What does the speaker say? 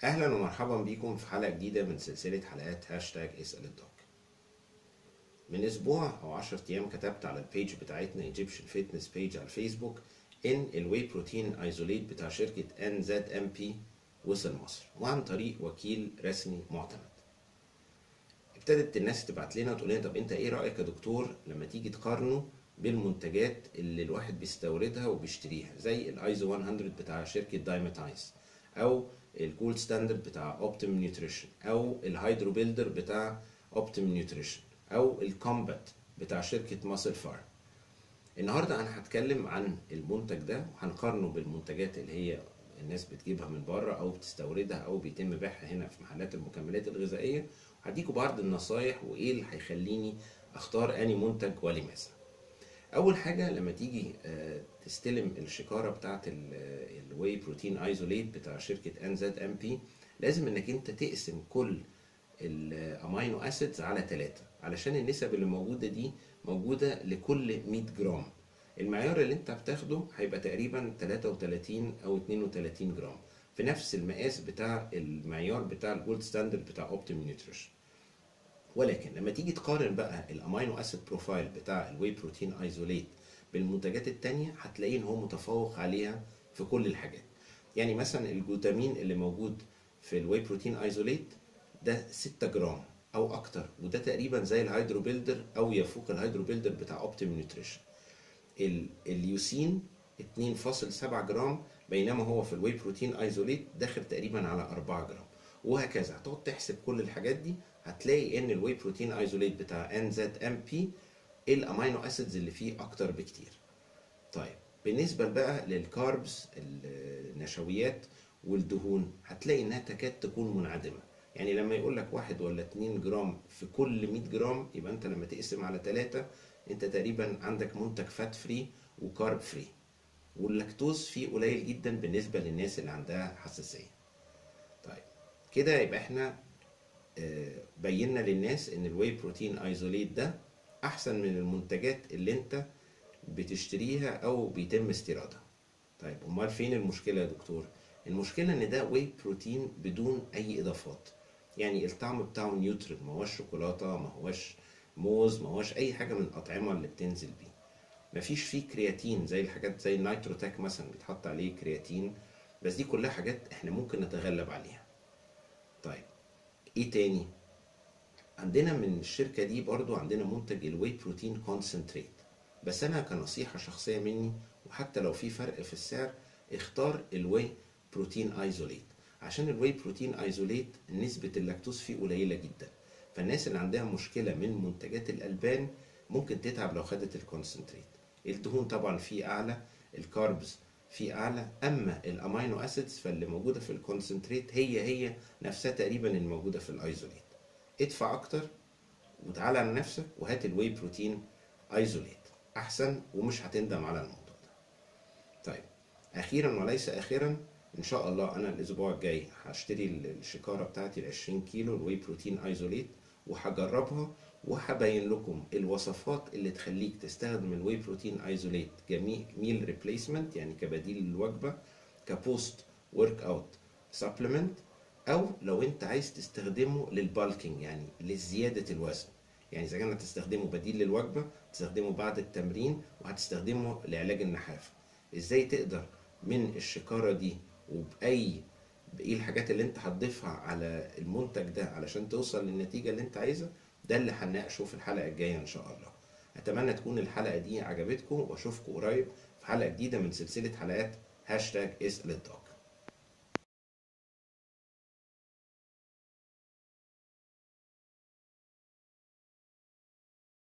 اهلا ومرحبا بيكم في حلقه جديده من سلسله حلقات هاشتاج اسال الدوك من اسبوع او 10 ايام كتبت على البيج بتاعتنا ايجيبشن فيتنس بيج على الفيسبوك ان الواي بروتين ايزوليت بتاع شركه ان زد ام بي وصل مصر وعن طريق وكيل رسمي معتمد ابتدت الناس تبعت لنا وتقول لنا طب انت ايه رايك يا دكتور لما تيجي تقارنه بالمنتجات اللي الواحد بيستوردها وبيشتريها زي الايزو 100 بتاع شركه دايماتايز او الجولد ستاندرد بتاع اوبتيم نيوتريشن او الهيدرو بيلدر بتاع اوبتيم نيوتريشن او الكومبات بتاع شركه ماسل فارم النهارده انا هتكلم عن المنتج ده وهنقارنه بالمنتجات اللي هي الناس بتجيبها من بره او بتستوردها او بيتم بيعها هنا في محلات المكملات الغذائيه وهديكوا بعض النصايح وايه اللي هيخليني اختار اني منتج ولماذا اول حاجه لما تيجي تستلم الشكاره بتاعه الواي بروتين ايزوليت بتاع شركه ان زد ام بي لازم انك انت تقسم كل الامينو اسيدز على ثلاثة علشان النسب اللي موجوده دي موجوده لكل 100 جرام المعيار اللي انت بتاخده هيبقى تقريبا 33 او 32 جرام في نفس المقاس بتاع المعيار بتاع الجولد ستاندرد بتاع اوبتيم نيوتريشن ولكن لما تيجي تقارن بقى الامينو اسيد بروفايل بتاع الواي بروتين ايزوليت بالمنتجات التانية هتلاقيه ان هو متفوق عليها في كل الحاجات يعني مثلا الجلوتامين اللي موجود في الواي بروتين ايزوليت ده 6 جرام او اكتر وده تقريبا زي الهيدرو بيلدر او يفوق الهيدرو بيلدر بتاع اوبتيم نيوتريشن اليوسين 2.7 جرام بينما هو في الواي بروتين ايزوليت داخل تقريبا على 4 جرام وهكذا هتقعد تحسب كل الحاجات دي هتلاقي ان الواي بروتين ايزوليت بتاع ان زد ام بي الامينو اسيدز اللي فيه اكتر بكتير طيب بالنسبه بقى للكاربس النشويات والدهون هتلاقي انها تكاد تكون منعدمه يعني لما يقول لك واحد ولا 2 جرام في كل 100 جرام يبقى انت لما تقسم على ثلاثة انت تقريبا عندك منتج فات فري وكارب فري واللاكتوز فيه قليل جدا بالنسبه للناس اللي عندها حساسيه طيب كده يبقى احنا بينا للناس ان الواي بروتين ايزوليت ده احسن من المنتجات اللي انت بتشتريها او بيتم استيرادها طيب امال فين المشكله يا دكتور المشكله ان ده واي بروتين بدون اي اضافات يعني الطعم بتاعه نيوترال ما هوش شوكولاته ما هوش موز ما هوش اي حاجه من الاطعمه اللي بتنزل بيه مفيش فيه كرياتين زي الحاجات زي النيتروتاك مثلا بيتحط عليه كرياتين بس دي كلها حاجات احنا ممكن نتغلب عليها طيب ايه تاني عندنا من الشركة دي برضو عندنا منتج الواي بروتين كونسنتريت بس انا كنصيحة شخصية مني وحتى لو في فرق في السعر اختار الواي بروتين ايزوليت عشان الواي بروتين ايزوليت نسبة اللاكتوز فيه قليلة جدا فالناس اللي عندها مشكلة من منتجات الألبان ممكن تتعب لو خدت الكونسنتريت الدهون طبعا فيه أعلى الكاربز فيه أعلى أما الأمينو أسيدز فاللي موجودة في الكونسنتريت هي هي نفسها تقريبا الموجودة في الأيزوليت ادفع أكتر وتعالى على نفسك وهات الواي بروتين ايزوليت أحسن ومش هتندم على الموضوع ده طيب أخيرا وليس آخرا ان شاء الله انا الاسبوع الجاي هشتري الشكاره بتاعتي ال 20 كيلو الواي بروتين ايزوليت وهجربها وهبين لكم الوصفات اللي تخليك تستخدم الواي بروتين ايزوليت ميل ريبليسمنت يعني كبديل للوجبه كبوست ورك اوت سبلمنت او لو انت عايز تستخدمه للبالكينج يعني لزياده الوزن يعني اذا كان هتستخدمه بديل للوجبه تستخدمه بعد التمرين وهتستخدمه لعلاج النحافه ازاي تقدر من الشكاره دي وباي بايه الحاجات اللي انت هتضيفها على المنتج ده علشان توصل للنتيجه اللي انت عايزها ده اللي هنناقشه في الحلقه الجايه ان شاء الله اتمنى تكون الحلقه دي عجبتكم واشوفكم قريب في حلقه جديده من سلسله حلقات هاشتاج اسال الدكتور